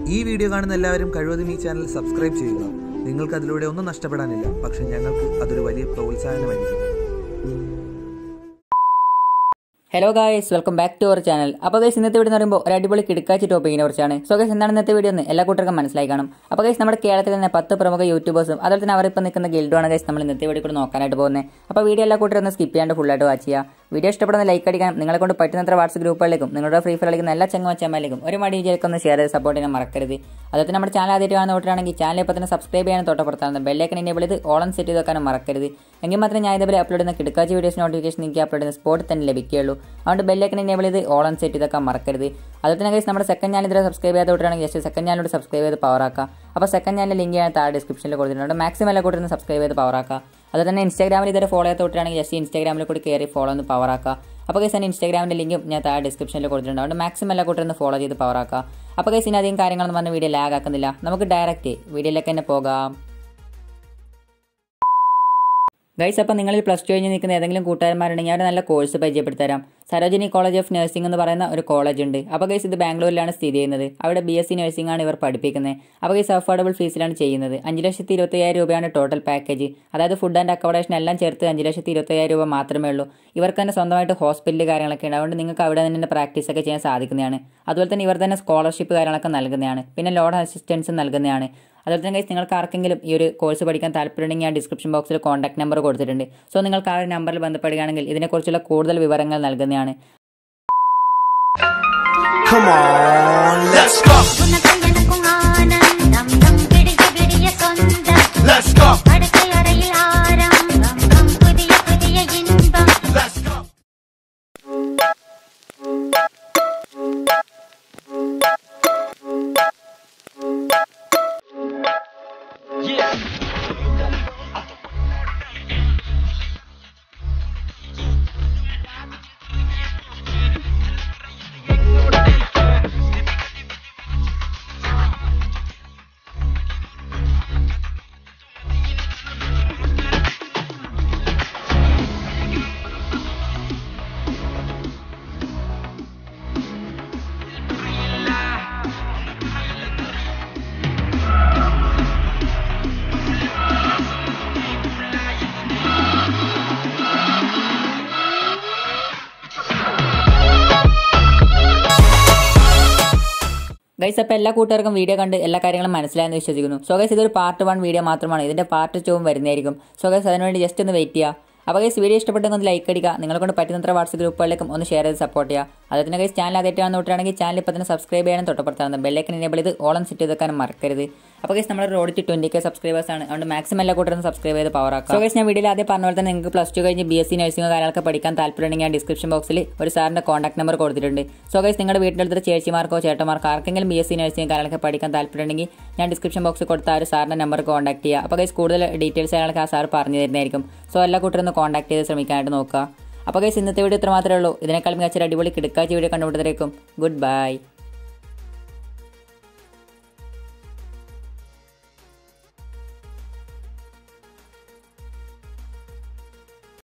ഈ വീഡിയോ കാണുന്ന എല്ലാവരും കഴിവതും ഈ ചാനൽ സബ്സ്ക്രൈബ് ചെയ്യുക നിങ്ങൾക്ക് അതിലൂടെ ഒന്നും നഷ്ടപ്പെടാനില്ല പക്ഷെ ഞങ്ങൾക്ക് അതൊരു വലിയ പ്രോത്സാഹനമായിരിക്കും hello guys welcome back to our channel അപ്പോൾ ഗൈസ് ഇന്നത്തെ വീഡിയോ എന്ന് പറയുമ്പോൾ ഒരു അടിപൊളി കിടക്കാച്ചി ടോപ്പിക്കിനെ കുറിച്ചാണ് സോ ഗൈസ് എന്താണ് ഇന്നത്തെ വീഡിയോ എന്ന് എല്ലാ കൂട്ടർക്കും മനസ്സിലായി കാണും അപ്പോൾ ഗൈസ് നമ്മുടെ കേരളത്തിൽ തന്നെ പത്ത് പ്രമുഖ യൂട്യൂബേഴ്സും അതുപോലെ തന്നെ അവരിപ്പോൾ നിൽക്കുന്ന ഗിൽഡുമാണ് ഗൈസ് നമ്മൾ ഇന്നത്തെ വീഡിയോ കൂടെ നോക്കാനായിട്ട് പോകുന്നത് അപ്പോൾ വീഡിയോ എല്ലാ കൂട്ടരും ഒന്ന് സ്കിപ്പ് ചെയ്യാണ്ട് ഫുള്ളായിട്ട് വാച്ച് ചെയ്യുക വീഡിയോ ഇഷ്ടപ്പെടുന്ന ലൈക്ക് അടിക്കാൻ നിങ്ങളെ കൊണ്ട് പറ്റുന്നത്ര വാട്സ്ആപ്പ് ഗ്രൂപ്പുകളിലേക്കും നിങ്ങളുടെ ഫ്രീ ഫയർ കളിക്കുന്ന എല്ലാ ചങ്ങമച്ചമ്മയിലേക്കും ഒരു മടി വിജയിക്കൊന്ന് ഷെയർ ചെയ്ത് സപ്പോർട്ട് ചെയ്യാൻ മറക്കരുത് അതുപോലെ നമ്മുടെ ചാനൽ ആദ്യമായിട്ട് കാണുന്ന കൂട്ടരാണെങ്കിൽ ചാനൽ ഇപ്പോൾ തന്നെ സബ്സ്ക്രൈബ് ചെയ്യാനും തൊട്ടപ്പുറത്താണ് ബെല്ലൈക്കൻ എന്നെ വിളിത് ഓളം സെറ്റ് ചെയ്ത് വെക്കാനും മറക്കരുത് എങ്കിൽ മാത്രമേ ഞാൻ ഇതേപോലെ അപ്ലോഡ് ചെയ്യുന്ന കിടക്കാച്ചി വീഡിയോസ് നോട്ടിഫിക്കേഷൻ നിങ്ങൾക്ക് അപ്ലോഡ് ചെയ്യുന്ന സ്പോട്ടിൽ തന്നെ ലഭിക്കുകയുള്ളൂ അതുകൊണ്ട് ബെല്ലൈക്കൻ എന്നെ വിളിത് ഓളം സെറ്റ് ചെയ്ത് വെക്കാൻ മറക്കരുത് അതുപോലെ തന്നെ ഗൈസ് നമ്മുടെ സെക്കൻഡ് ചാനൽ ഇതുവരെ സബ്സ്ക്രൈബ് ചെയ്യാതെ കൂട്ടരാണെങ്കിൽ ജസ്റ്റ് സെക്കൻഡ് ചാനലോട് സബ്സ്ക്രൈബ് ചെയ്ത് പവർ ആക്കുക അപ്പോൾ സെക്കൻഡ് ചാനൽ ലിങ്ക് ഞാൻ താഴെ ഡിസ്ക്രിപ്ഷനിൽ കൊടുത്തിട്ടുണ്ട് മാക്സിമം എല്ലാ കൂട്ടരും സബ്സ്ക്രൈബ് ചെയ്ത് പവർ ആക്കുക അതുപോലെ തന്നെ ഇൻസ്റ്റാഗ്രാമിൽ ഇതുവരെ ഫോളോ ചെയ്ത് തൊട്ടാണെങ്കിൽ ജസ്റ്റ് ഇൻസ്റ്റാഗ്രാമിൽ കൂടി കയറി ഫോളോ ഒന്ന് പവർ ആക്കുക അപ്പോൾ ഗൈസ് എൻ്റെ ഇൻസ്റ്റാഗ്രാമിൻ്റെ ലിങ്കും ഞാൻ താഴെ ഡിസ്ക്രിപ്ഷനിൽ കൊടുത്തിട്ടുണ്ട് അതുകൊണ്ട് മാക്സിമം എല്ലാ കൂട്ടരും ഫോളോ ചെയ്ത് പവർ ആക്കുക അപ്പോൾ ഗൈസ് ഇനി അധികം കാര്യങ്ങളൊന്നും പറഞ്ഞ വീഡിയോ ലാഗ് ആക്കുന്നില്ല നമുക്ക് ഡയറക്റ്റ് വീഡിയോയിലേക്ക് തന്നെ പോകാം ഗൈസ് അപ്പോൾ നിങ്ങൾ പ്ലസ് ടു കഴിഞ്ഞ് നിൽക്കുന്ന ഏതെങ്കിലും കൂട്ടുകാരന്മാരുണ്ടെങ്കിൽ അവർ നല്ല കോഴ്സ് പരിചയപ്പെടുത്തരാം സരോജിനി കോളേജ് ഓഫ് നഴ്സിംഗ് എന്ന് പറയുന്ന ഒരു കോളേജ് ഉണ്ട് അപ്പോൾ ഗൈസ് ഇത് ബാംഗ്ലൂരിലാണ് സ്ഥിതി ചെയ്യുന്നത് അവിടെ ബി എസ് സി നഴ്സിംഗ് ആണ് ഇവർ പഠിപ്പിക്കുന്നത് അപ്പോൾ ഗൈസ് അഫോർഡബിൾ ഫീസിലാണ് ചെയ്യുന്നത് അഞ്ച് ലക്ഷത്തി ഇരുപത്തയ്യായിരം രൂപയാണ് ടോട്ടൽ പാക്കേജ് അതായത് ഫുഡ് ആൻഡ് അക്കോമഡേഷൻ എല്ലാം ചേർത്ത് അഞ്ച് ലക്ഷത്തി ഇരുപത്തയ്യായിരം രൂപ മാത്രമേ ഉള്ളൂ ഇവർക്ക് തന്നെ സ്വന്തമായിട്ട് ഹോസ്പിറ്റൽ കാര്യങ്ങളൊക്കെ ഉണ്ട് അതുകൊണ്ട് നിങ്ങൾക്ക് അവിടെ തന്നെ പ്രാക്ടീസ് ഒക്കെ ചെയ്യാൻ സാധിക്കുന്നതാണ് അതുപോലെ തന്നെ ഇവർ തന്നെ സ്കോളർഷിപ്പ് കാര്യങ്ങളൊക്കെ നൽകുന്നതാണ് പിന്നെ ലോൺ അസിസ്റ്റൻസ് നൽകുന്നതാണ് അതുപോലെ തന്നെ ഗൈസ് നിങ്ങൾക്ക് ആർക്കെങ്കിലും ഈ ഒരു കോഴ്സ് പഠിക്കാൻ താല്പര്യമുണ്ടെങ്കിൽ ഞാൻ ഡിസ്ക്രിപ്ഷൻ ബോക്സിൽ കോൺടാക്ട് നമ്പർ കൊടുത്തിട്ടുണ്ട് സോ നിങ്ങൾക്ക് ആ ഒരു നമ്പറിൽ ബന്ധപ്പെടുകയാണെങ്കിൽ ഇതിനെക്കുറിച്ചുള്ള കൂടുതൽ വിവരങ്ങൾ നൽകുന്നതാണ് Come on, let's go, உனக்கும் ஆனந்தம் நம் விடிய விடிய சொந்தம் let's go, படுக்கை அறையில் ஆரம்பம் நம் புதிய புதிய இன்பம் let's go. ഗൈസ് അപ്പോൾ എല്ലാ കൂട്ടുകാർക്കും വീഡിയോ കണ്ട് എല്ലാ കാര്യങ്ങളും മനസ്സിലായെന്ന് വിശ്വസിക്കുന്നു സോ ഗൈസ് ഇതൊരു പാർട്ട് വൺ വീഡിയോ മാത്രമാണ് ഇതിന്റെ പാർട്ട് ടൂവും വരുന്നതായിരിക്കും സോ ഗൈസ് അതിനുവേണ്ടി ജസ്റ്റ് ഒന്ന് വെയിറ്റ് ചെയ്യുക അപ്പോൾ ഗൈസ് വീഡിയോ ഇഷ്ടപ്പെട്ടെങ്കിൽ ഒന്ന് ലൈക്ക് അടിക്കുക നിങ്ങളെ കൊണ്ട് പറ്റുന്നത്ര വാട്സ്ആപ്പ് ഗ്രൂപ്പുകളിലേക്കും ഒന്ന് ഷെയർ ചെയ്ത് സപ്പോർട്ട് ചെയ്യുക അതുപോലെ തന്നെ ഗൈസ് ചാനൽ ആദ്യമായിട്ടാണ് നോട്ടുകയാണെങ്കിൽ ചാനൽ ഇപ്പോൾ തന്നെ സബ്സ്ക്രൈബ് ചെയ്യാനും തൊട്ടപ്പുറത്താണ് ബെല്ലൈക്കൻ എനേബിൾ ചെയ്ത് ഓളം സെറ്റ് ചെയ്ത് വെക്കാനും മറക്കരുത് അപ്പോൾ ഗൈസ് നമ്മുടെ road to twenty K subscribers ആണ് അതുകൊണ്ട് മാക്സിമം എല്ലാ കൂട്ടരും സബ്സ്ക്രൈബ് ചെയ്ത് പവർ ആക്കുക സോ ഗൈസ് ഞാൻ വീഡിയോയിൽ ആദ്യം പറഞ്ഞ പോലെ തന്നെ നിങ്ങൾക്ക് പ്ലസ് ടു കഴിഞ്ഞ് ബി എസ് സി നഴ്സിംഗ് കാര്യങ്ങളൊക്കെ പഠിക്കാൻ താല്പര്യമുണ്ടെങ്കിൽ ഞാൻ ഡിസ്ക്രിപ്ഷൻ ബോക്സിൽ ഒരു സാറിൻ്റെ കോൺടാക്ട് നമ്പർ കൊടുത്തിട്ടുണ്ട് സോ ഗൈസ് നിങ്ങളുടെ വീട്ടിൻ്റെ അടുത്ത് ചേച്ചിമാർക്കോ ചേട്ടന്മാർക്കോ ആർക്കെങ്കിലും ബി എസ് സി നഴ്സിംഗ് കാര്യങ്ങളൊക്കെ പഠിക്കാൻ താല്പര്യമുണ്ടെങ്കിൽ ഞാൻ ഡിസ്ക്രിപ്ഷൻ ബോക്സിൽ കൊടുത്ത ആ ഒരു സാറിൻ്റെ നമ്പർ കോൺടാക്ട് ചെയ്യുക അപ്പോൾ ഗൈസ് കൂടുതൽ ഡീറ്റെയിൽസ് കാര്യങ്ങളൊക്കെ ആ സാർ പറഞ്ഞു തരുന്നതായിരിക്കും സോ എല്ലാ കൂട്ടരും ഒന്ന് കോൺടാക്ട് ചെയ്ത് ശ്രമിക്കാനായിട്ട് നോക്കുക അപ്പോൾ ഗൈസ് ഇന്നത്തെ വീഡിയോ ഇത്ര മാത്രമേ ഉള്ളൂ ഇതിനേക്കാൾ മികച്ച ഒരു അടിപൊളി കിടക്കാച്ച വീഡിയോ കണ്ടുപിടുത്തരേക്കും ഗുഡ് ബൈ